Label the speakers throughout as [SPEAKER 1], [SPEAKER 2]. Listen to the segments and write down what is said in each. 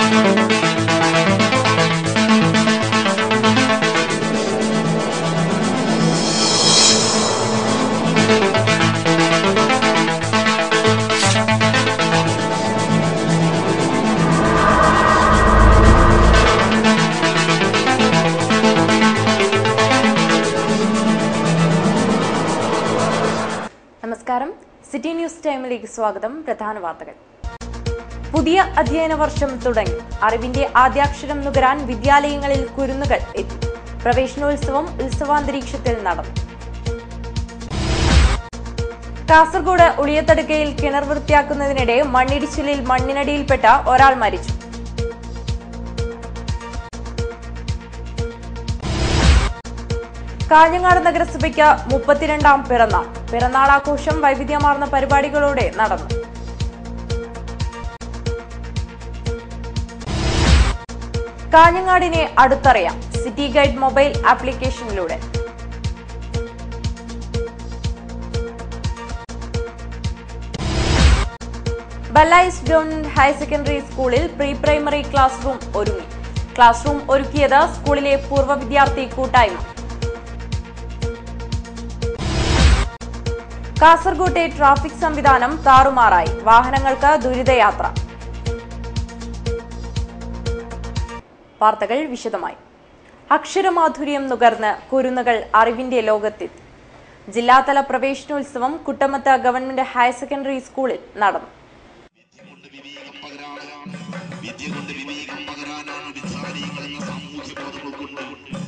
[SPEAKER 1] നമസ്കാരം city news ടൈമിലേക്ക് സ്വാഗതം പ്രധാന വാർത്തകൾ പുതിയ അധ്യയന വർഷം തുടങ്ങി അറിവിന്റെ ആദ്യാക്ഷരം നുകരാൻ വിദ്യാലയങ്ങളിൽ കുരുന്നുകൾ എത്തി പ്രവേശനോത്സവം ഉത്സവാന്തരീക്ഷത്തിൽ നടന്നു കാസർഗോഡ് ഉളിയത്തടുക്കയിൽ കിണർ വൃത്തിയാക്കുന്നതിനിടെ മണ്ണിടിച്ചിലിൽ മണ്ണിനടിയിൽപ്പെട്ട ഒരാൾ മരിച്ചു കാഞ്ഞങ്ങാട് നഗരസഭയ്ക്ക് മുപ്പത്തിരണ്ടാം പിറന്നാൾ പിറന്നാൾ ആഘോഷം വൈവിധ്യമാർന്ന പരിപാടികളോടെ നടന്നു കാഞ്ഞങ്ങാടിനെ അടുത്തറിയാം സിറ്റി ഗൈഡ് മൊബൈൽ ആപ്ലിക്കേഷനിലൂടെ ബല്ലായിസ് ഗവൺമെന്റ് ഹയർ സെക്കൻഡറി സ്കൂളിൽ പ്രീ പ്രൈമറി ക്ലാസ് റൂം ഒരുങ്ങി ക്ലാസ് റൂം ഒരുക്കിയത് സ്കൂളിലെ പൂർവ്വ വിദ്യാർത്ഥി കൂട്ടായ്മ കാസർകോട്ടെ ട്രാഫിക് സംവിധാനം താറുമാറായി വാഹനങ്ങൾക്ക് ദുരിതയാത്ര വാർത്തകൾ വിശദമായി അക്ഷരമാധുര്യം നുകർന്ന് കുരുന്നുകൾ അറിവിന്റെ ലോകത്തെത്തി ജില്ലാതല പ്രവേശനോത്സവം കുട്ടമത്ത് ഗവൺമെന്റ് ഹയർ സെക്കൻഡറി സ്കൂളിൽ നടന്നു
[SPEAKER 2] കൊണ്ട് വിവേകം പകരാനാണ് വിദ്യ കൊണ്ട് വിവേകം പകരാനാണ് വിദ്യാലയങ്ങൾ എന്ന സാമൂഹ്യ ബോധം ഉൾക്കൊണ്ട്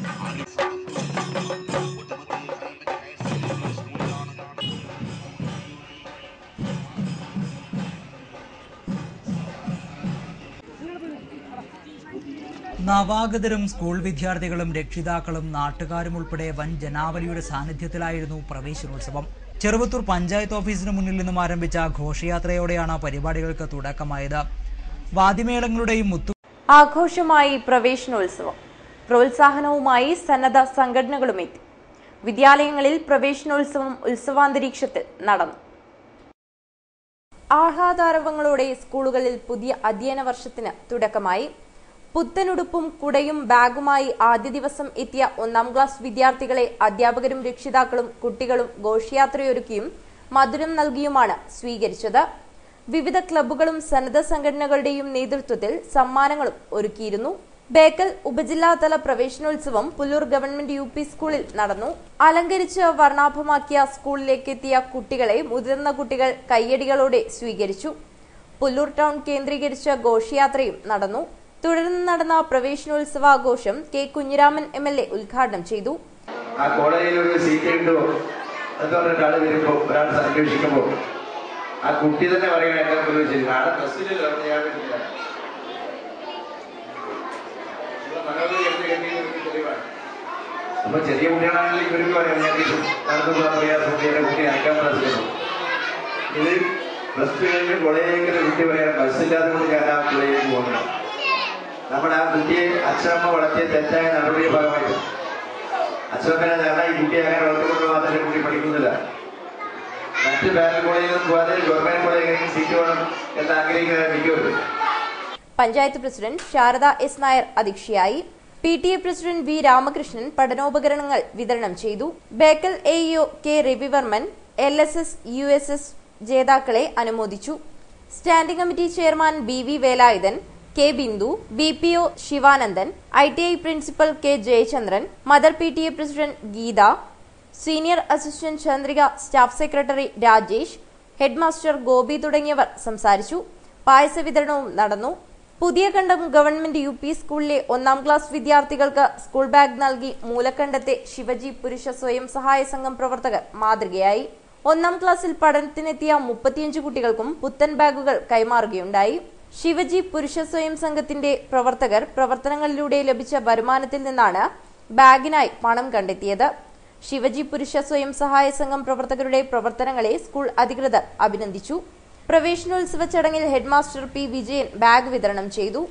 [SPEAKER 3] നവാഗതരും സ്കൂൾ വിദ്യാർത്ഥികളും രക്ഷിതാക്കളും നാട്ടുകാരും ഉൾപ്പെടെ വൻ ജനാവലിയുടെ സാന്നിധ്യത്തിലായിരുന്നു പ്രവേശനോത്സവം ചെറുവത്തൂർ പഞ്ചായത്ത് ഓഫീസിന് മുന്നിൽ നിന്നും ആരംഭിച്ച ഘോഷയാത്രയോടെയാണ് പരിപാടികൾക്ക് തുടക്കമായത് വാദ്യമേളങ്ങളുടെയും മുത്തു
[SPEAKER 1] ആഘോഷമായി പ്രവേശനോത്സവം പ്രോത്സാഹനവുമായി സന്നദ്ധ സംഘടനകളും എത്തി വിദ്യാലയങ്ങളിൽ പ്രവേശനോത്സവം ഉത്സവാന്തരീക്ഷത്തിൽ നടന്നു ആഹ്ലാദാരവങ്ങളോടെ സ്കൂളുകളിൽ പുതിയ അധ്യയന വർഷത്തിന് തുടക്കമായി പുത്തനുടുപ്പും കുടയും ബാഗുമായി ആദ്യ ദിവസം എത്തിയ ഒന്നാം ക്ലാസ് വിദ്യാർത്ഥികളെ അധ്യാപകരും രക്ഷിതാക്കളും കുട്ടികളും ഘോഷയാത്രയൊരുക്കിയും മധുരം നൽകിയുമാണ് സ്വീകരിച്ചത് വിവിധ ക്ലബ്ബുകളും സന്നദ്ധ സംഘടനകളുടെയും നേതൃത്വത്തിൽ സമ്മാനങ്ങളും ഒരുക്കിയിരുന്നു ബേക്കൽ ഉപജില്ലാതല പ്രവേശനോത്സവം പുല്ലൂർ ഗവൺമെന്റ് യു പി സ്കൂളിൽ നടന്നു അലങ്കരിച്ച് വർണ്ണാഭമാക്കിയ സ്കൂളിലേക്ക് എത്തിയ കുട്ടികളെ മുതിർന്ന കുട്ടികൾ കയ്യടികളോടെ സ്വീകരിച്ചു പുല്ലൂർ ടൗൺ കേന്ദ്രീകരിച്ച ഘോഷയാത്രയും നടന്നു തുടർന്ന് നടന്ന പ്രവേശനോത്സവാഘോഷം K Kunhiraman M L A ഉദ്ഘാടനം ചെയ്തു
[SPEAKER 4] ആ കോളേജിൽ ഒരു സീറ്റ് കിട്ടുമോ എന്ന് പറഞ്ഞിട്ട് ആള് വരുമ്പോ ഒരാൾ അന്വേഷിക്കുമ്പോ ആ കുട്ടി തന്നെ പറയണ എന്നെ പ്രവേശിച്ചു നാളെ ബസ്സിലല്ലോ ഞാൻ പറ്റില്ല മനോഹരി എന്ത് കണ്ടിട്ട് തെളിവാണ് അപ്പൊ ചെറിയ കുട്ടികളാണെങ്കിൽ ഇവർക്ക് പറയാം ഞാൻ കിട്ടും നടന്നു പോകാൻ പ്രയാസം എന്റെ കുട്ടി അയക്കാൻ മനസ്സിലാക്കും ഇത് പ്ലസ് ടു കഴിഞ്ഞ് കോളേജിലേക്ക് ഒരു കുട്ടി പറയാം ബസ്സില്ലാതെ കൊണ്ട് ഞാൻ ആ കോളേജിലേക്ക് പോകുന്നത് നമ്മുടെ ആ കുട്ടിയെ അച്ഛനമ്മ വളർത്തിയ തെറ്റായ നടപടിയുടെ ഭാഗമായിട്ട് അച്ഛനമ്മനെ കാരണം ഈ കുട്ടിയെ അങ്ങനെ വളർത്തിക്കൊണ്ട് മാത്രമേ കുട്ടി പഠിക്കുന്നില്ല മറ്റ് ബാങ്ക് കോളേജിലും പോകാതെ ഗവൺമെന്റ് കോളേജിൽ സീറ്റ് വേണം എന്ന് ആഗ്രഹിക്കുന്ന മിക്കവരും
[SPEAKER 1] പഞ്ചായത്ത് പ്രസിഡന്റ് ശാരദ എസ് നായർ അധ്യക്ഷയായി P T A president V Ramakrishnan പഠനോപകരണങ്ങൾ വിതരണം ചെയ്തു Bekal A EO K Ravivarman L S S U S S ജേതാക്കളെ അനുമോദിച്ചു standing committee chairman B V Velayudhan K Bindu B P O Sivanandan I T I principal K Jayachandran mother P T A president Geetha senior assistant Chandrika staff secretary Rajesh headmaster Gopi തുടങ്ങിയവർ സംസാരിച്ചു പായസ വിതരണവും നടന്നു പുതിയ കണ്ടം government U P സ്കൂളിലെ ഒന്നാം ക്ലാസ് വിദ്യാർത്ഥികൾക്ക് സ്കൂൾ ബാഗ് നൽകി മൂലക്കണ്ടത്തെ ശിവജി പുരുഷ സ്വയം സഹായ സംഘം പ്രവർത്തകർ മാതൃകയായി ഒന്നാം ക്ലാസ്സിൽ പഠനത്തിനെത്തിയ മുപ്പത്തിയഞ്ച് കുട്ടികൾക്കും പുത്തൻ ബാഗുകൾ കൈമാറുകയുണ്ടായി ശിവജി പുരുഷ സ്വയം സംഘത്തിന്റെ പ്രവർത്തകർ പ്രവർത്തനങ്ങളിലൂടെ ലഭിച്ച വരുമാനത്തിൽ നിന്നാണ് ബാഗിനായി പണം കണ്ടെത്തിയത് ശിവജി പുരുഷ സ്വയം സഹായ സംഘം പ്രവർത്തകരുടെ പ്രവർത്തനങ്ങളെ സ്കൂൾ അധികൃതർ അഭിനന്ദിച്ചു പ്രവേശനോത്സവ ചടങ്ങിൽ ഹെഡ്മാസ്റ്റർ പി വിജയൻ ബാഗ് വിതരണം ചെയ്തു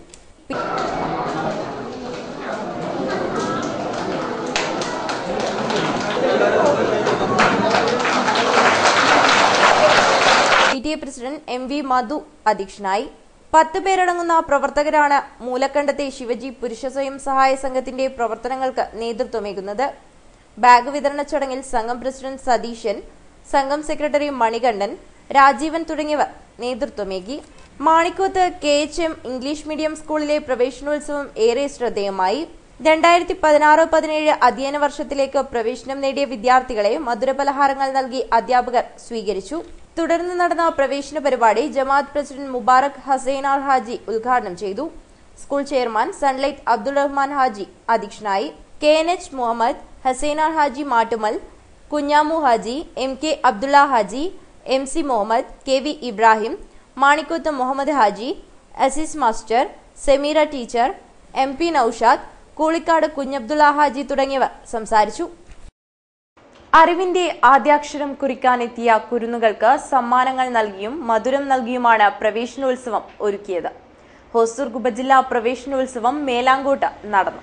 [SPEAKER 1] P T A president M V Madhu അധ്യക്ഷനായി പത്ത് പേരടങ്ങുന്ന പ്രവർത്തകരാണ് മൂലക്കണ്ടത്തെ ശിവജി പുരുഷ സ്വയം സഹായ സംഘത്തിന്റെ പ്രവർത്തനങ്ങൾക്ക് നേതൃത്വമേകുന്നത് ബാഗ് വിതരണ ചടങ്ങിൽ സംഘം പ്രസിഡന്റ് സതീശൻ സംഘം സെക്രട്ടറി മണികണ്ഠൻ രാജീവൻ തുടങ്ങിയവർ നേതൃത്വമേകി Manikoth K H M English medium സ്കൂളിലെ പ്രവേശനോത്സവം ഏറെ ശ്രദ്ധേയമായി രണ്ടായിരത്തി പതിനാറ് പതിനേഴ് അധ്യയന വർഷത്തിലേക്ക് പ്രവേശനം നേടിയ വിദ്യാർത്ഥികളെ മധുരപലഹാരങ്ങൾ നൽകി അധ്യാപകർ സ്വീകരിച്ചു തുടർന്ന് നടന്ന പ്രവേശന പരിപാടി ജമാഅത്ത് പ്രസിഡന്റ് മുബാറക് ഹസൈനാർ ഹാജി ഉദ്ഘാടനം ചെയ്തു school chairman Sunlight Abdul Rahman Haji അധ്യക്ഷനായി K N H Muhammad Hasainar Haji Mattummal Kunhamu Haji M K Abdulla Haji M C Muhammad K V Ibrahim Manikoth Muhammad Haji Aziz master Sameera teacher M P Noushad Koolikkad Kunhabdulla Haji തുടങ്ങിയവർ സംസാരിച്ചു അറിവിന്റെ ആദ്യാക്ഷരം കുറിക്കാനെത്തിയ കുരുന്നുകൾക്ക് സമ്മാനങ്ങൾ നൽകിയും മധുരം നൽകിയുമാണ് പ്രവേശനോത്സവം ഒരുക്കിയത് ഹോസൂർ ഉപജില്ലാ പ്രവേശനോത്സവം മേലാങ്കോട്ട് നടന്നു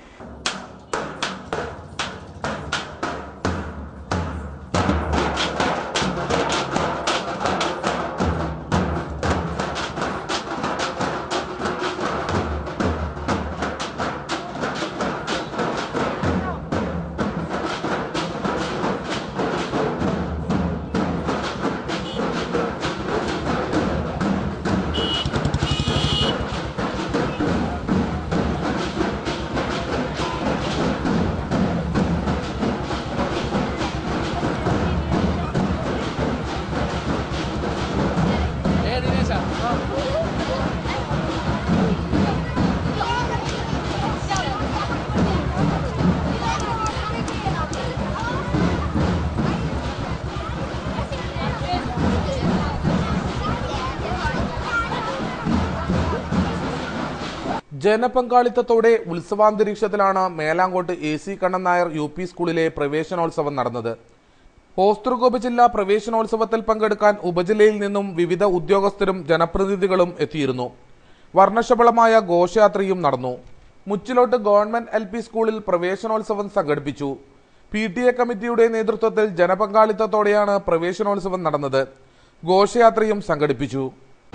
[SPEAKER 5] ജനപങ്കാളിത്തത്തോടെ ഉത്സവാന്തരീക്ഷത്തിലാണ് Melangot A C Kannan Nair U P സ്കൂളിലെ പ്രവേശനോത്സവം നടന്നത് ഹോസ്തൃകോപ് ജില്ലാ പ്രവേശനോത്സവത്തിൽ പങ്കെടുക്കാൻ ഉപജില്ലയിൽ നിന്നും വിവിധ ഉദ്യോഗസ്ഥരും ജനപ്രതിനിധികളും എത്തിയിരുന്നു വർണ്ണശബളമായ ഘോഷയാത്രയും നടന്നു മുച്ചിലോട്ട് ഗവൺമെന്റ് എൽ പി സ്കൂളിൽ പ്രവേശനോത്സവം സംഘടിപ്പിച്ചു പി ടി എ കമ്മിറ്റിയുടെ നേതൃത്വത്തിൽ ജനപങ്കാളിത്തത്തോടെയാണ് പ്രവേശനോത്സവം നടന്നത് ഘോഷയാത്രയും സംഘടിപ്പിച്ചു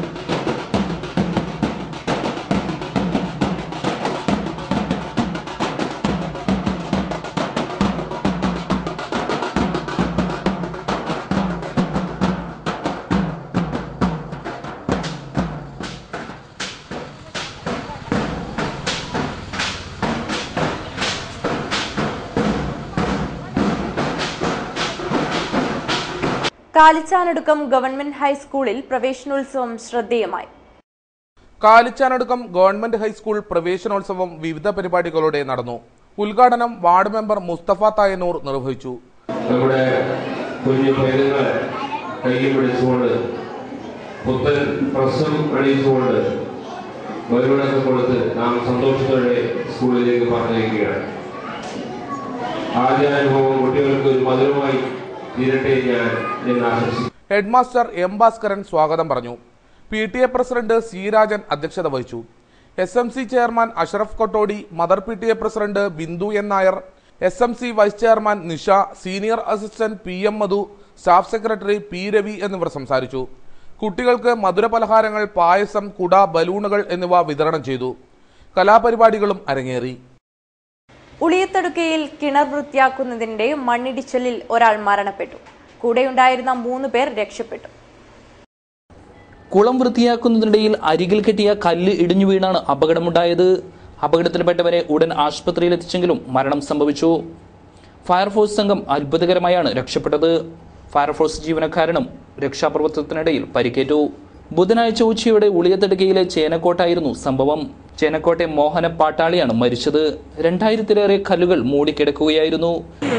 [SPEAKER 1] കാലിച്ചാനടുക്കം ഗവൺമെന്റ് ഹൈസ്കൂളിൽ പ്രവേശനോത്സവം ശ്രദ്ധേയമായി
[SPEAKER 5] കാലിച്ചാനടുക്കം ഗവൺമെന്റ് ഹൈസ്കൂൾ പ്രവേശനോത്സവം വിവിധ പരിപാടികളോടെ നടന്നു ഉദ്ഘാടനം വാർഡ് മെമ്പർ മുസ്തഫ തായനൂർ നിർവഹിച്ചു
[SPEAKER 6] നമ്മുടെ കുഞ്ഞു പൈതങ്ങളെ കയ്യിൽ പിടിച്ചുകൊണ്ട് പുത്തൻ പ്രശ്നം അണിയിച്ചുകൊണ്ട് വരുവിളക്കം കൊടുത്ത് നാം സന്തോഷത്തോടെ സ്കൂളിലേക്ക് പറഞ്ഞയക്കുകയാണ് ആദ്യാനുഭവം കുട്ടികൾക്ക് ഒരു മധുരമായി തീരട്ടെ ഞാൻ എന്ന് ആശംസിക്കുന്നു
[SPEAKER 5] ഹെഡ് മാസ്റ്റർ എം ഭാസ്കരൻ സ്വാഗതം പറഞ്ഞു P T A president C Rajan അധ്യക്ഷത വഹിച്ചു S M C chairman Ashraf Kottodi mother P T A president Bindu N Nair S M C vice chairman Nisha senior assistant P M Madhu staff secretary P Ravi എന്നിവർ സംസാരിച്ചു കുട്ടികൾക്ക് മധുരപലഹാരങ്ങൾ പായസം കുട ബലൂണുകൾ എന്നിവ വിതരണം ചെയ്തു കലാപരിപാടികളും അരങ്ങേറി
[SPEAKER 1] ഉളിയത്തടുക്കയിൽ കിണർ വൃത്തിയാക്കുന്നതിനിടെ മണ്ണിടിച്ചലിൽ ഒരാൾ മരണപ്പെട്ടു കൂടെയുണ്ടായിരുന്ന മൂന്ന് പേർ രക്ഷപ്പെട്ടു
[SPEAKER 7] കുളം വൃത്തിയാക്കുന്നതിനിടയിൽ അരികിൽ കെട്ടിയ കല്ല് ഇടിഞ്ഞു വീണാണ് അപകടമുണ്ടായത് അപകടത്തിൽപ്പെട്ടവരെ ഉടൻ ആശുപത്രിയിൽ എത്തിച്ചെങ്കിലും മരണം സംഭവിച്ചു ഫയർഫോഴ്സ് സംഘം അത്ഭുതകരമായാണ് രക്ഷപ്പെട്ടത് ഫയർഫോഴ്സ് ജീവനക്കാരനും രക്ഷാപ്രവർത്തനത്തിനിടയിൽ പരിക്കേറ്റു ബുധനാഴ്ച ഉച്ചയോടെ ഉളിയത്തടുക്കയിലെ ചേനക്കോട്ടായിരുന്നു സംഭവം ചേനക്കോട്ടെ മോഹന പാട്ടാളിയാണ് മരിച്ചത് രണ്ടായിരത്തിലേറെ കല്ലുകൾ മൂടിക്കിടക്കുകയായിരുന്നു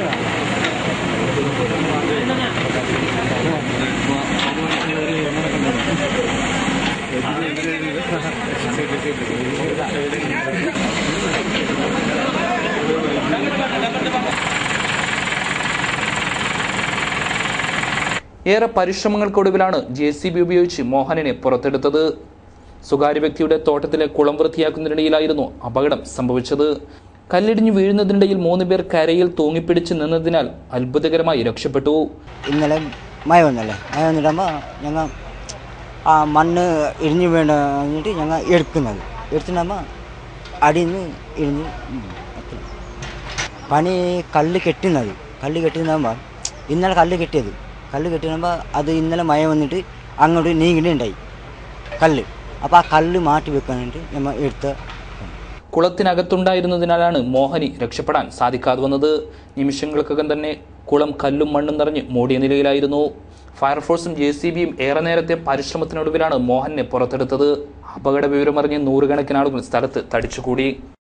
[SPEAKER 7] ഏറെ പരിശ്രമങ്ങൾക്കൊടുവിലാണ് ജെ സി ബി ഉപയോഗിച്ച് മോഹനനെ പുറത്തെടുത്തത് സ്വകാര്യ വ്യക്തിയുടെ തോട്ടത്തിലെ കുളം വൃത്തിയാക്കുന്നതിനിടയിലായിരുന്നു അപകടം സംഭവിച്ചത് കല്ലിടിഞ്ഞു വീഴുന്നതിനിടയിൽ മൂന്ന് പേർ കരയിൽ തൂങ്ങിപ്പിടിച്ച് നിന്നതിനാൽ അത്ഭുതകരമായി രക്ഷപ്പെട്ടു
[SPEAKER 8] ഇന്നലെ മഴ വന്നല്ലേ മഴ വന്നിട്ടാകുമ്പോൾ ഞങ്ങൾ ആ മണ്ണ് ഇടിഞ്ഞു വീണ് കഴിഞ്ഞിട്ട് ഞങ്ങൾ എടുക്കുന്നത് എടുത്തിട്ടാകുമ്പോൾ അടിയിൽ നിന്ന് ഇടിഞ്ഞ് ഉം, അത്ര. പണി കല്ല് കെട്ടുന്നത് കല്ല് കെട്ടുന്നതാകുമ്പോൾ ഇന്നലെ കല്ല് കെട്ടിയത് കല്ല് കെട്ടുമ്പോൾ അത് ഇന്നലെ മഴ വന്നിട്ട് അങ്ങോട്ട് നീങ്ങിണ്ടായി കല്ല് അപ്പോൾ ആ കല്ല് മാറ്റി വെക്കാനായിട്ട് നമ്മൾ എടുത്ത
[SPEAKER 7] കുളത്തിനകത്തുണ്ടായിരുന്നതിനാലാണ് മോഹനി രക്ഷപ്പെടാൻ സാധിക്കാതെ വന്നത് നിമിഷങ്ങൾക്കകം തന്നെ കുളം കല്ലും മണ്ണും നിറഞ്ഞ് മൂടിയ നിലയിലായിരുന്നു ഫയർഫോഴ്സും ജെ സി ബിയും ഏറെ നേരത്തെ പരിശ്രമത്തിനൊടുവിലാണ് മോഹനെ പുറത്തെടുത്തത് അപകട വിവരമറിഞ്ഞ് നൂറുകണക്കിന് ആളുകൾ സ്ഥലത്ത് തടിച്ചുകൂടി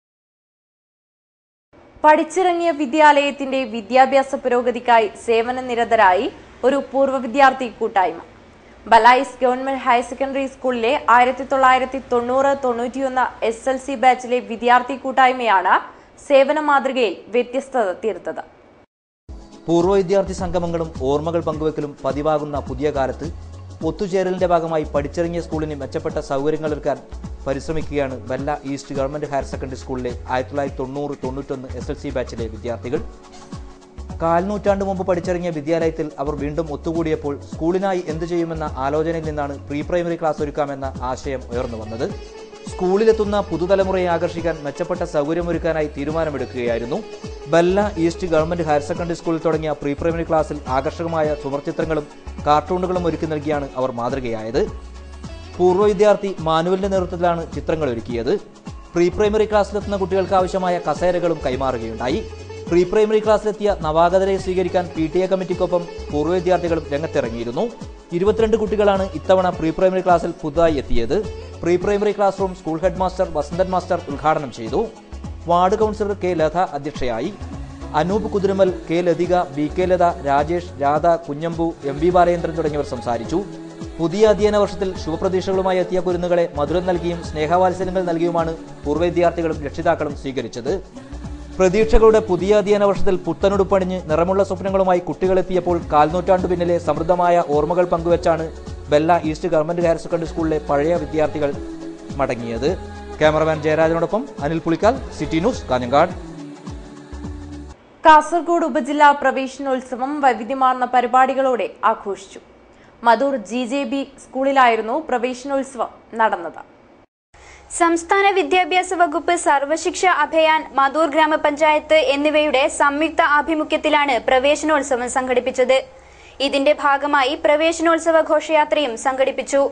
[SPEAKER 1] പഠിച്ചിറങ്ങിയ വിദ്യാലയത്തിന്റെ വിദ്യാഭ്യാസ പുരോഗതിക്കായി സേവനനിരതരായി ഒരു പൂർവ്വ വിദ്യാർത്ഥി കൂട്ടായ്മ ബലായിസ് ഗവൺമെന്റ് ഹയർ സെക്കൻഡറി സ്കൂളിലെ ആയിരത്തി തൊള്ളായിരത്തി തൊണ്ണൂറ് തൊണ്ണൂറ്റിയൊന്ന് എസ് എൽ സി ബാച്ചിലെ വിദ്യാർത്ഥി കൂട്ടായ്മയാണ് സേവന മാതൃകയിൽ വ്യത്യസ്തത തീർത്തത്
[SPEAKER 9] പൂർവ്വ വിദ്യാർത്ഥി സംഗമങ്ങളും ഓർമ്മകൾ പങ്കുവെക്കലും പതിവാകുന്ന പുതിയ കാലത്ത് ഒത്തുചേരലിന്റെ ഭാഗമായി പഠിച്ചിറങ്ങിയ സ്കൂളിന് മെച്ചപ്പെട്ട സൗകര്യങ്ങൾ ഒരുക്കാൻ പരിശ്രമിക്കുകയാണ് Bella east government higher secondary സ്കൂളിലെ ആയിരത്തി തൊള്ളായിരത്തി തൊണ്ണൂറ് തൊണ്ണൂറ്റൊന്ന് എസ് എൽ സി ബാച്ചിലെ വിദ്യാർത്ഥികൾ കാൽനൂറ്റാണ്ട് മുമ്പ് പഠിച്ചിറങ്ങിയ വിദ്യാലയത്തിൽ അവർ വീണ്ടും ഒത്തുകൂടിയപ്പോൾ സ്കൂളിനായി എന്തു ചെയ്യുമെന്ന ആലോചനയിൽ നിന്നാണ് പ്രീ പ്രൈമറി ക്ലാസ് ഒരുക്കാമെന്ന ആശയം ഉയർന്നു വന്നത് സ്കൂളിലെത്തുന്ന പുതുതലമുറയെ ആകർഷിക്കാൻ മെച്ചപ്പെട്ട സൗകര്യമൊരുക്കാനായി തീരുമാനമെടുക്കുകയായിരുന്നു Bella east government higher secondary സ്കൂളിൽ തുടങ്ങിയ പ്രീ പ്രൈമറി ക്ലാസ്സിൽ ആകർഷകമായ ചുമർചിത്രങ്ങളും കാർട്ടൂണുകളും ഒരുക്കി നൽകിയാണ് അവർ മാതൃകയായത് പൂർവ്വ വിദ്യാർത്ഥി മാനുവലിന്റെ നേതൃത്വത്തിലാണ് ചിത്രങ്ങൾ ഒരുക്കിയത് പ്രീ പ്രൈമറി ക്ലാസ്സിലെത്തുന്ന കുട്ടികൾക്ക് ആവശ്യമായ കസേരകളും കൈമാറുകയുണ്ടായി പ്രീ പ്രൈമറി ക്ലാസ്സിലെത്തിയ നവാഗതരെ സ്വീകരിക്കാൻ പി ടി എ കമ്മിറ്റിക്കൊപ്പം പൂർവ്വ വിദ്യാർത്ഥികളും രംഗത്തിറങ്ങിയിരുന്നു ഇരുപത്തിരണ്ട് കുട്ടികളാണ് ഇത്തവണ പ്രീ പ്രൈമറി ക്ലാസ്സിൽ പുതുതായി എത്തിയത് pre primary class room school head master Vasanthan master ഉദ്ഘാടനം ചെയ്തു വാർഡ് കൗൺസിലർ കെ ലത അധ്യക്ഷയായി Anoop Kuthiramal K Lathika B K Latha Rajesh Radha Kunhambu M V Balachandran തുടങ്ങിയവർ സംസാരിച്ചു പുതിയ അധ്യയന വർഷത്തിൽ ശുഭപ്രതീക്ഷകളുമായി എത്തിയ കുരുന്നുകളെ മധുരം നൽകിയും സ്നേഹവാത്സല്യങ്ങൾ നൽകിയുമാണ് പൂർവ്വ വിദ്യാർത്ഥികളും രക്ഷിതാക്കളും സ്വീകരിച്ചത് പ്രതീക്ഷകളുടെ പുതിയ അധ്യയന വർഷത്തിൽ പുത്തനുടുപ്പണിഞ്ഞ് നിറമുള്ള സ്വപ്നങ്ങളുമായി കുട്ടികളെത്തിയപ്പോൾ കാൽനൂറ്റാണ്ടു പിന്നിലെ സമൃദ്ധമായ ഓർമ്മകൾ പങ്കുവച്ചാണ് Bella east government higher secondary സ്കൂളിലെ പഴയ വിദ്യാർത്ഥികൾ മടങ്ങിയത് ക്യാമറമാൻ ജയരാജനോടൊപ്പം അനിൽ പുളിക്കാൽ സിറ്റി ന്യൂസ് കാഞ്ഞങ്ങാട്
[SPEAKER 1] കാസർഗോഡ് ഉപജില്ലാ പ്രവേശനോത്സവം വൈവിധ്യമാർന്ന പരിപാടികളോടെ ആഘോഷിച്ചു മധൂർ ജി ജെ ബി സ്കൂളിലായിരുന്നു പ്രവേശനോത്സവം നടന്നത്
[SPEAKER 10] സംസ്ഥാന വിദ്യാഭ്യാസ വകുപ്പ് സർവശിക്ഷ അഭിയാൻ മധൂർ ഗ്രാമപഞ്ചായത്ത് എന്നിവയുടെ സംയുക്ത ആഭിമുഖ്യത്തിലാണ് പ്രവേശനോത്സവം സംഘടിപ്പിച്ചത് ഇതിന്റെ ഭാഗമായി പ്രവേശനോത്സവ ഘോഷയാത്രയും സംഘടിപ്പിച്ചു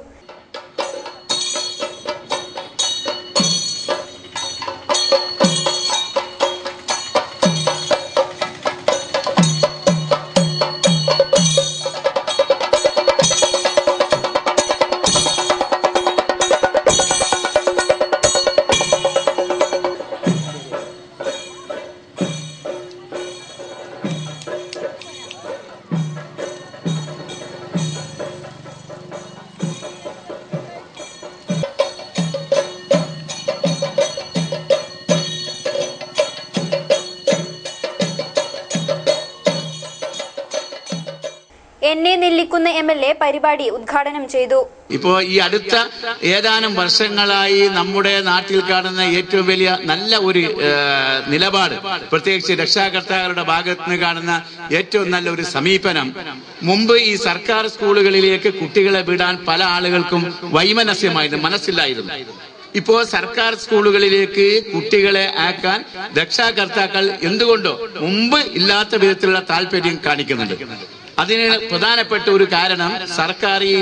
[SPEAKER 10] N A Nellikkunnu M L A പരിപാടി ഉദ്ഘാടനം ചെയ്തു
[SPEAKER 11] ഇപ്പോ ഈ അടുത്ത ഏതാനും വർഷങ്ങളായി നമ്മുടെ നാട്ടിൽ കാണുന്ന ഏറ്റവും വലിയ നല്ല ഒരു ഏഹ്, നിലപാട് പ്രത്യേകിച്ച് രക്ഷാകർത്താക്കളുടെ ഭാഗത്ത് നിന്ന് കാണുന്ന ഏറ്റവും നല്ല ഒരു സമീപനം മുമ്പ് ഈ സർക്കാർ സ്കൂളുകളിലേക്ക് കുട്ടികളെ വിടാൻ പല ആളുകൾക്കും വൈമനസ്യമായിരുന്നു മനസ്സിലായിരുന്നു ഇപ്പോ സർക്കാർ സ്കൂളുകളിലേക്ക് കുട്ടികളെ ആക്കാൻ രക്ഷാകർത്താക്കൾ എന്തുകൊണ്ടോ മുമ്പ് ഇല്ലാത്ത വിധത്തിലുള്ള താല്പര്യം കാണിക്കുന്നുണ്ട് അതിന് പ്രധാനപ്പെട്ട ഒരു കാരണം സർക്കാർ ഈ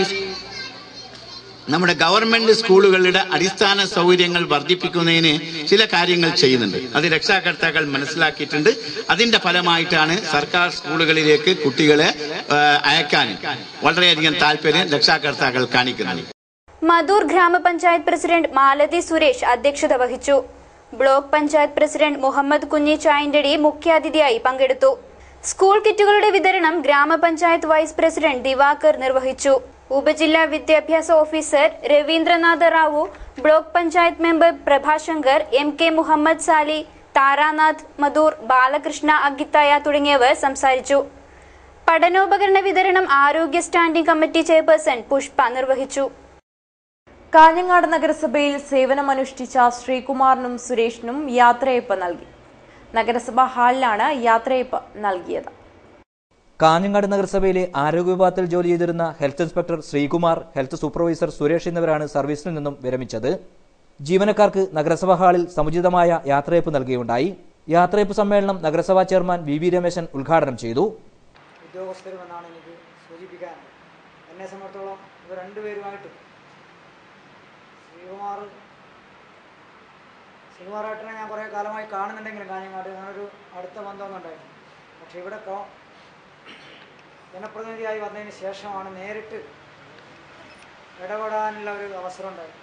[SPEAKER 11] നമ്മുടെ ഗവൺമെന്റ് സ്കൂളുകളുടെ അടിസ്ഥാന സൗകര്യങ്ങൾ വർദ്ധിപ്പിക്കുന്നതിന് ചില കാര്യങ്ങൾ ചെയ്യുന്നുണ്ട് അത് രക്ഷാകർത്താക്കൾ മനസ്സിലാക്കിയിട്ടുണ്ട് അതിന്റെ ഫലമായിട്ടാണ് സർക്കാർ സ്കൂളുകളിലേക്ക് കുട്ടികളെ ആ, അയക്കാൻ വളരെയധികം താല്പര്യം രക്ഷാകർത്താക്കൾ കാണിക്കുന്നത്
[SPEAKER 10] മധൂർ ഗ്രാമപഞ്ചായത്ത് പ്രസിഡന്റ് മാലതി സുരേഷ് അധ്യക്ഷത വഹിച്ചു ബ്ലോക്ക് പഞ്ചായത്ത് പ്രസിഡന്റ് മുഹമ്മദ് കുഞ്ഞി ചായന്റടി മുഖ്യാതിഥിയായി പങ്കെടുത്തു സ്കൂൾ കിറ്റുകളുടെ വിതരണം ഗ്രാമപഞ്ചായത്ത് വൈസ് പ്രസിഡന്റ് ദിവാകർ നിർവഹിച്ചു ഉപജില്ലാ വിദ്യാഭ്യാസ officer Ravindranatha Rao block panchayat member Prabhashankar M K Muhammad Sali Taranath Madhur Balakrishna Agithaya തുടങ്ങിയവർ സംസാരിച്ചു പഠനോപകരണ വിതരണം ആരോഗ്യ സ്റ്റാൻഡിംഗ് കമ്മിറ്റി ചെയർപേഴ്സൺ പുഷ്പ നിർവഹിച്ചു
[SPEAKER 1] കാഞ്ഞങ്ങാട് നഗരസഭയിൽ സേവനമനുഷ്ഠിച്ച ശ്രീകുമാറിനും സുരേഷിനും യാത്രയയപ്പ് നൽകി നഗരസഭാ ഹാളിലാണ് യാത്രയയപ്പ് നൽകിയത്
[SPEAKER 9] കാഞ്ഞങ്ങാട് നഗരസഭയിലെ ആരോഗ്യ വിഭാഗത്തിൽ ജോലി ചെയ്തിരുന്ന health inspector Sreekumar health supervisor Suresh എന്നിവരാണ് സർവീസിൽ നിന്നും വിരമിച്ചത് ജീവനക്കാർക്ക് നഗരസഭാ ഹാളിൽ സമുചിതമായ യാത്രയപ്പ് നൽകുകയുണ്ടായി യാത്രയപ്പ് സമ്മേളനം നഗരസഭാ ചെയർമാൻ വി വി രമേശൻ ഉദ്ഘാടനം ചെയ്തു
[SPEAKER 12] ഉദ്യോഗസ്ഥരുമെന്നാണ് എനിക്ക് സൂചിപ്പിക്കാൻ എന്നെ സംബന്ധിച്ചോളം ഇവർ രണ്ടുപേരുമായിട്ട് ശ്രീകുമാർ ശ്രീകുമാറായിട്ടിനെ ഞാൻ കുറേ കാലമായി കാണുന്നുണ്ടെങ്കിലും കാഞ്ഞങ്ങാട് അങ്ങനൊരു അടുത്ത ബന്ധമൊന്നും ഉണ്ടായിരുന്നു പക്ഷേ ഇവിടെ കോ- ജനപ്രതിനിധിയായി വന്നതിന് ശേഷമാണ് നേരിട്ട് ഇടപെടാനുള്ള ഒരു അവസരം ഉണ്ടായത്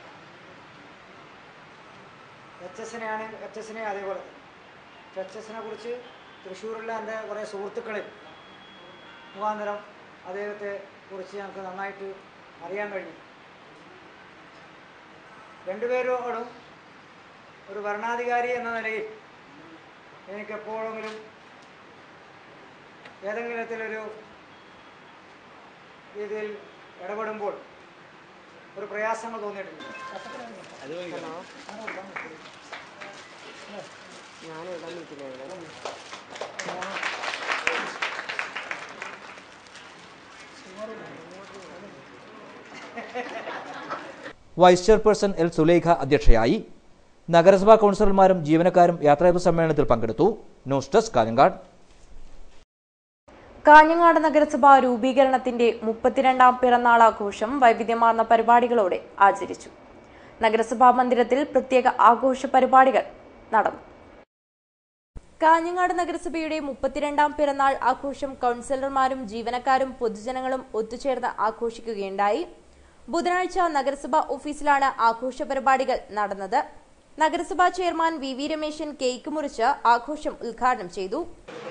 [SPEAKER 12] എച്ച് എസിനെയാണ് എച്ച് എസിനെ അതേപോലെ തന്നെ എച്ച് എസിനെ കുറിച്ച് തൃശ്ശൂരിലെ എൻ്റെ കുറേ സുഹൃത്തുക്കളിൽ മുഖാന്തരം അദ്ദേഹത്തെ കുറിച്ച് ഞങ്ങൾക്ക് നന്നായിട്ട് അറിയാൻ കഴിഞ്ഞു രണ്ടുപേരോടും ഒരു ഭരണാധികാരി എന്ന നിലയിൽ എനിക്ക് എപ്പോഴെങ്കിലും ഏതെങ്കിലും തരത്തിലൊരു രീതിയിൽ ഇടപെടുമ്പോൾ ഒരു പ്രയാസങ്ങൾ തോന്നിയിട്ടുണ്ട്
[SPEAKER 9] വൈസ് ചെയർപേഴ്സൺ എൽ സുലൈഖ അധ്യക്ഷയായി നഗരസഭാ കൗൺസിലർമാരും ജീവനക്കാരും യാത്രയപ്പ് സമ്മേളനത്തിൽ പങ്കെടുത്തു ന്യൂസ് ഡെസ്ക് കാഞ്ഞങ്ങാട്
[SPEAKER 1] കാഞ്ഞങ്ങാട് നഗരസഭ രൂപീകരണത്തിന്റെ മുപ്പത്തിരണ്ടാം പിറന്നാൾ ആഘോഷം വൈവിധ്യമാർന്ന പരിപാടികളോടെ ആചരിച്ചു നഗരസഭാ മന്ദിരത്തിൽ പ്രത്യേക ആഘോഷ പരിപാടികൾ നടന്നു കാഞ്ഞങ്ങാട് നഗരസഭയുടെ മുപ്പത്തിരണ്ടാം പിറന്നാൾ ആഘോഷം കൗൺസിലർമാരും ജീവനക്കാരും പൊതുജനങ്ങളും ഒത്തുചേർന്ന് ആഘോഷിക്കുകയുണ്ടായി ബുധനാഴ്ച നഗരസഭാ ഓഫീസിലാണ് ആഘോഷ പരിപാടികൾ നടന്നത് നഗരസഭാ chairman V V Rameshan cake മുറിച്ച് ആഘോഷം ഉദ്ഘാടനം ചെയ്തു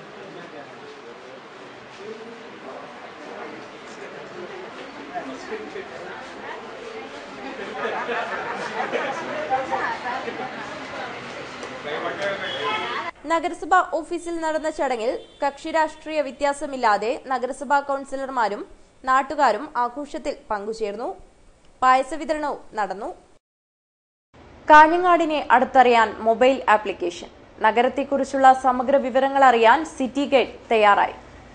[SPEAKER 1] നഗരസഭാ ഓഫീസിൽ നടന്ന ചടങ്ങിൽ കക്ഷി രാഷ്ട്രീയ വ്യത്യാസമില്ലാതെ നഗരസഭാ കൌൺസിലർമാരും നാട്ടുകാരും ആഘോഷത്തിൽ പങ്കുചേർന്നു പായസ വിതരണവും നടന്നു കാഞ്ഞങ്ങാടിനെ അടുത്തറിയാൻ മൊബൈൽ ആപ്ലിക്കേഷൻ നഗരത്തെക്കുറിച്ചുള്ള സമഗ്ര വിവരങ്ങൾ അറിയാൻ സിറ്റി ഗൈഡ് തയ്യാറായി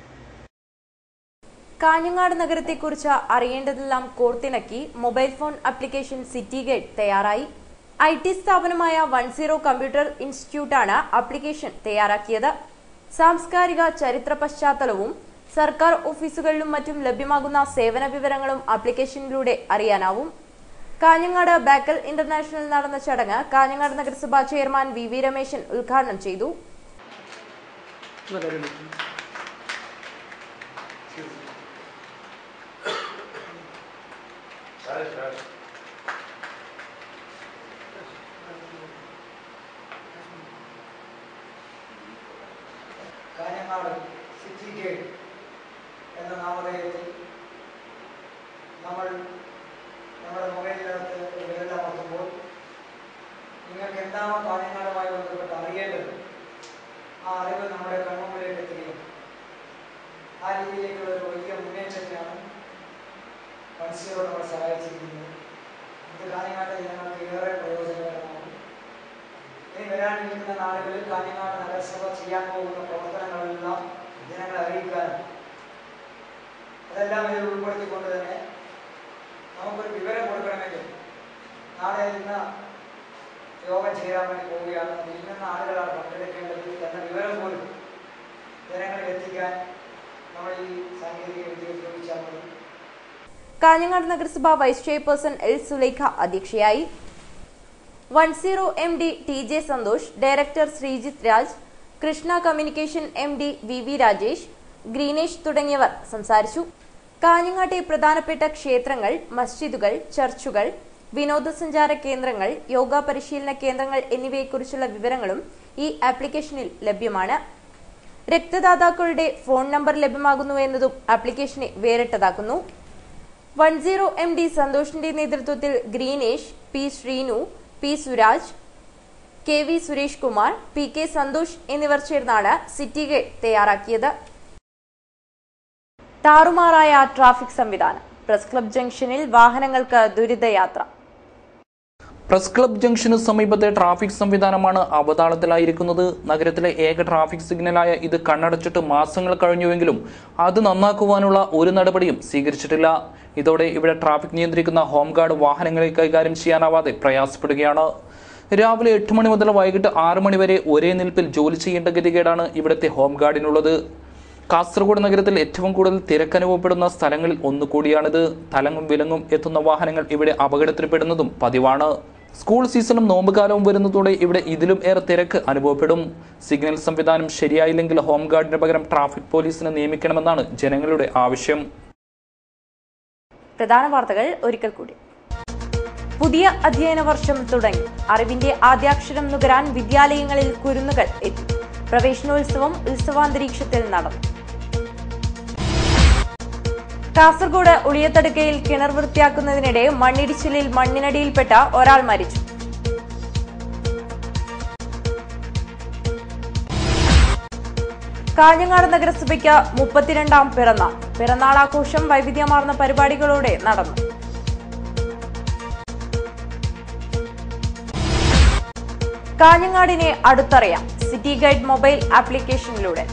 [SPEAKER 1] കാഞ്ഞങ്ങാട് നഗരത്തെക്കുറിച്ച് അറിയേണ്ടതെല്ലാം കോർത്തിണക്കി mobile phone application city guide തയ്യാറായി ഐ ടി സ്ഥാപനമായ വൺ സീറോ കമ്പ്യൂട്ടർ ഇൻസ്റ്റിറ്റ്യൂട്ടാണ് ആപ്ലിക്കേഷൻ തയ്യാറാക്കിയത് സാംസ്കാരിക ചരിത്ര പശ്ചാത്തലവും സർക്കാർ ഓഫീസുകളിലും മറ്റും ലഭ്യമാകുന്ന സേവന വിവരങ്ങളും ആപ്ലിക്കേഷനിലൂടെ അറിയാനാവും കാഞ്ഞങ്ങാട് ബാക്കൽ ഇന്റർനാഷണൽ നടന്ന ചടങ്ങ് കാഞ്ഞങ്ങാട് നഗരസഭാ ചെയർമാൻ വി വി രമേശൻ ഉദ്ഘാടനം ചെയ്തു
[SPEAKER 12] കാഞ്ഞങ്ങാട് സിറ്റി ഗേറ്റ് എന്ന നാമധേയത്തിൽ നമ്മൾ നമ്മുടെ മൊബൈലിനകത്ത് വിരലമർത്തുമ്പോൾ നിങ്ങൾക്ക് എന്താണോ കാഞ്ഞങ്ങാടുമായി ബന്ധപ്പെട്ട് അറിയേണ്ടത് ആ അറിവ് നമ്മുടെ കൺമുമ്പിലേക്ക് എത്തുകയും ആ രീതിയിലേക്കുള്ള ഒരു വലിയ മുന്നേറ്റത്തിനാണ് കൺസ്യൂമർ നമ്മളെ സഹായിച്ചിരിക്കുന്നത് ഇത് കാഞ്ഞങ്ങാട്ടെ ജനങ്ങൾക്ക് ഏറെ പ്രയോജനകരമാണ് ഇനി വരാനിരിക്കുന്ന നാളുകളിൽ കാഞ്ഞങ്ങാട് നഗരസഭ ചെയ്യാൻ പോകുന്ന പ്രവർത്തനങ്ങളെല്ലാം ജനങ്ങളെ അറിയിക്കാനും അതെല്ലാം ഇതിൽ ഉൾപ്പെടുത്തിക്കൊണ്ട് തന്നെ നമുക്കൊരു വിവരം കൊടുക്കണമെങ്കിൽ നാളെ ഇന്ന് യോഗം ചെയ്യാൻ വേണ്ടി പോവുകയാണ് അതിൽ നിന്ന് ആളുകളാണ് പങ്കെടുക്കേണ്ടത് എന്ന വിവരം പോലും ജനങ്ങളിൽ എത്തിക്കാൻ നമ്മൾ ഈ സാങ്കേതിക വിദ്യ ഉപയോഗിച്ചാൽ മതി
[SPEAKER 1] കാഞ്ഞങ്ങാട് നഗരസഭ വൈസ് ചെയർപേഴ്സൺ എൽ സുലൈഖ അധ്യക്ഷയായി one zero M D T J Santhosh director Sreejith Raj Krishna communication M D V V Rajesh Greenesh തുടങ്ങിയവർ സംസാരിച്ചു കാഞ്ഞങ്ങാട്ടെ പ്രധാനപ്പെട്ട ക്ഷേത്രങ്ങൾ മസ്ജിദുകൾ ചർച്ചുകൾ വിനോദസഞ്ചാര കേന്ദ്രങ്ങൾ യോഗ പരിശീലന കേന്ദ്രങ്ങൾ എന്നിവയെക്കുറിച്ചുള്ള വിവരങ്ങളും ഈ ആപ്ലിക്കേഷനിൽ ലഭ്യമാണ് രക്തദാതാക്കളുടെ ഫോൺ നമ്പർ ലഭ്യമാകുന്നു എന്നതും ആപ്ലിക്കേഷനെ വേറിട്ടതാക്കുന്നു വൺ സീറോ എം ഡി സന്തോഷിന്റെ നേതൃത്വത്തിൽ Greenesh P Sreenu P Suraj K V Suresh Kumar P K Santhosh എന്നിവർ ചേർന്നാണ് സിറ്റി ഗേറ്റ് തയ്യാറാക്കിയത് താറുമാറായ ട്രാഫിക് സംവിധാനം പ്രസ് ക്ലബ് ജംഗ്ഷനിൽ വാഹനങ്ങൾക്ക് ദുരിതയാത്ര
[SPEAKER 7] പ്രസ് ക്ലബ് ജംഗ്ഷന് സമീപത്തെ ട്രാഫിക് സംവിധാനമാണ് അവതാളത്തിലായിരിക്കുന്നത് നഗരത്തിലെ ഏക ട്രാഫിക് സിഗ്നലായ ഇത് കണ്ണടച്ചിട്ട് മാസങ്ങൾ കഴിഞ്ഞുവെങ്കിലും അത് നന്നാക്കുവാനുള്ള ഒരു നടപടിയും സ്വീകരിച്ചിട്ടില്ല ഇതോടെ ഇവിടെ ട്രാഫിക് നിയന്ത്രിക്കുന്ന ഹോംഗാർഡ് വാഹനങ്ങളെ കൈകാര്യം ചെയ്യാനാവാതെ പ്രയാസപ്പെടുകയാണ് രാവിലെ എട്ട് മണി മുതൽ വൈകിട്ട് ആറ് മണി വരെ ഒരേ നിൽപ്പിൽ ജോലി ചെയ്യേണ്ട ഗതികേടാണ് ഇവിടുത്തെ ഹോംഗാർഡിനുള്ളത് കാസർഗോഡ് നഗരത്തിൽ ഏറ്റവും കൂടുതൽ തിരക്കനുഭവപ്പെടുന്ന സ്ഥലങ്ങളിൽ ഒന്നുകൂടിയാണിത് തലങ്ങും വിലങ്ങും എത്തുന്ന വാഹനങ്ങൾ ഇവിടെ അപകടത്തിൽപ്പെടുന്നതും പതിവാണ് സ്കൂൾ സീസണും നോമ്പുകാലവും വരുന്നതോടെ ഇവിടെ ഇതിലും ഏറെ തിരക്ക് അനുഭവപ്പെടും സിഗ്നൽ സംവിധാനം ശരിയായില്ലെങ്കിൽ ഹോംഗാർഡിന് പകരം ട്രാഫിക് പോലീസിനെ നിയമിക്കണമെന്നാണ് ജനങ്ങളുടെ ആവശ്യം
[SPEAKER 1] പ്രധാന വാർത്തകൾ ഒരിക്കൽ കൂടി പുതിയ അധ്യയന വർഷം തുടങ്ങി അറിവിന്റെ ആദ്യാക്ഷരം നുകരാൻ വിദ്യാലയങ്ങളിൽ കുരുന്നുകൾ എത്തി പ്രവേശനോത്സവം ഉത്സവാന്തരീക്ഷത്തിൽ നടന്നു കാസർഗോഡ് ഉളിയത്തടുക്കയിൽ കിണർ വൃത്തിയാക്കുന്നതിനിടെ മണ്ണിടിച്ചിലിൽ മണ്ണിനടിയിൽപ്പെട്ട ഒരാൾ മരിച്ചു കാഞ്ഞങ്ങാട് നഗരസഭയ്ക്ക് മുപ്പത്തിരണ്ടാം പിറന്നാൾ പിറന്നാൾ ആഘോഷം വൈവിധ്യമാർന്ന പരിപാടികളോടെ നടന്നു കാഞ്ഞങ്ങാടിനെ അടുത്തറിയാം സിറ്റി ഗൈഡ് മൊബൈൽ ആപ്ലിക്കേഷനിലൂടെ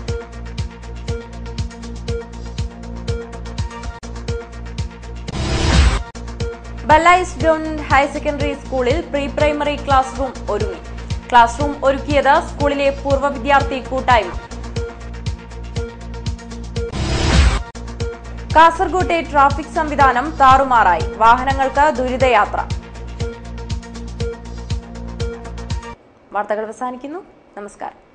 [SPEAKER 1] ബല്ലായിസ് ഗവൺമെന്റ് ഹയർ സെക്കൻഡറി സ്കൂളിൽ പ്രീ പ്രൈമറി ക്ലാസ് റൂം ഒരുങ്ങി ക്ലാസ് റൂം ഒരുക്കിയത് സ്കൂളിലെ പൂർവ്വ വിദ്യാർത്ഥി കൂട്ടായ്മ കാസർകോട്ടെ ട്രാഫിക് സംവിധാനം താറുമാറായി വാഹനങ്ങൾക്ക് ദുരിതയാത്ര വാർത്തകൾ അവസാനിക്കുന്നു നമസ്കാരം